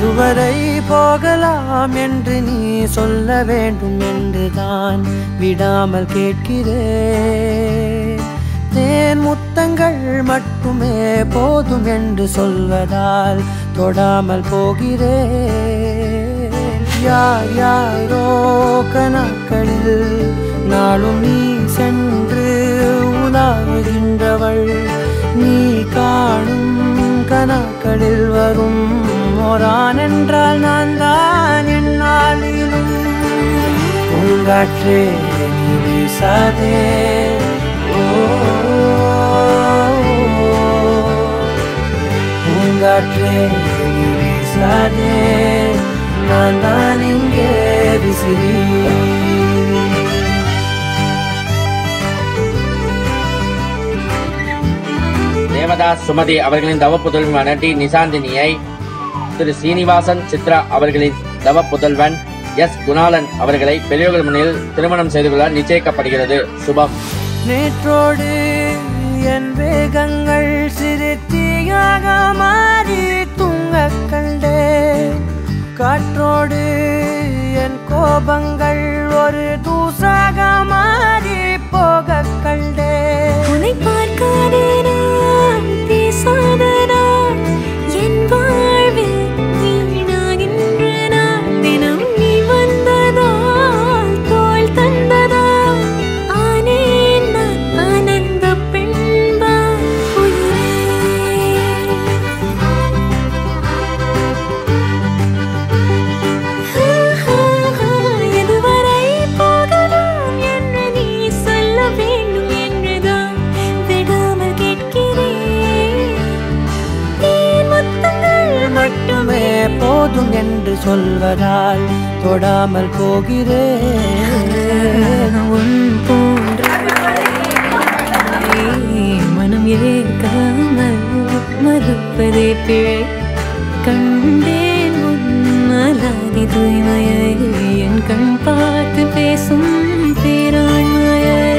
எதுவரை போகலாம் என்று நீ சொல்ல வேண்டும் என்றுதான் விடாமல் கேட்கிறேன் தேன் முத்தங்கள் மட்டுமே போதும் என்று சொல்வதால் தொடாமல் போகிறேன் யார் யாரோ கணக்களில் நாளும் நீ சென்று உலாவுகின்றவள் நீ காணும் கணக்களில் வரும் ஓரான் என்றால் நான் தான் என்னாலிலும் பூங்காற்றே நீ வீசாதே ஓ, பூங்காற்றே நீ வீசாதே நான் தான் இங்கே விசிறி தேவதாஸ் சுமதி அவர்களின் தவ புதல்வன் டி நிசாந்தினியை திரு சீனிவாசன் சித்ரா அவர்களின் தவ புதல்வன் எஸ் குணாலன் அவர்களை பெரியோர்கள் முன்னில் திருமணம் செய்து கொள்ள நிச்சயிக்கப்படுகிறது சுபம் நேற்றோடு என் வேகங்கள் சிறு தீயாக மாறி தூங்க கண்டேன் காற்றோடு என் கோபங்கள் ஒரு தூசாக மாறி போக கண்டேன் உன்னை பார்க்காத நான், பேசாத நான், என் வாழ்வில் வீணாகின்ற நான். தினம் நீ வந்ததால், தோள் தந்ததால், ஆனேன் நான் ஆனந்த பெண்பாய் உயிரே. எதுவரை போகலாம் என்று நீ சொல்ல வேண்டும் என்றுதான் விடாமல் கேட்கிறேன் தேன் முத்தங்கள் மட்டுமே போதும் என்று சொல்வதால் தொடாமல் போகிறேன் உன் போன்ற மனம் ஏற்காமல் மறுப்பதே பிழை கண்டேன் உன்னலாதி தூய்மையை என் கண் பார்த்து பேசும் பேராண்மையை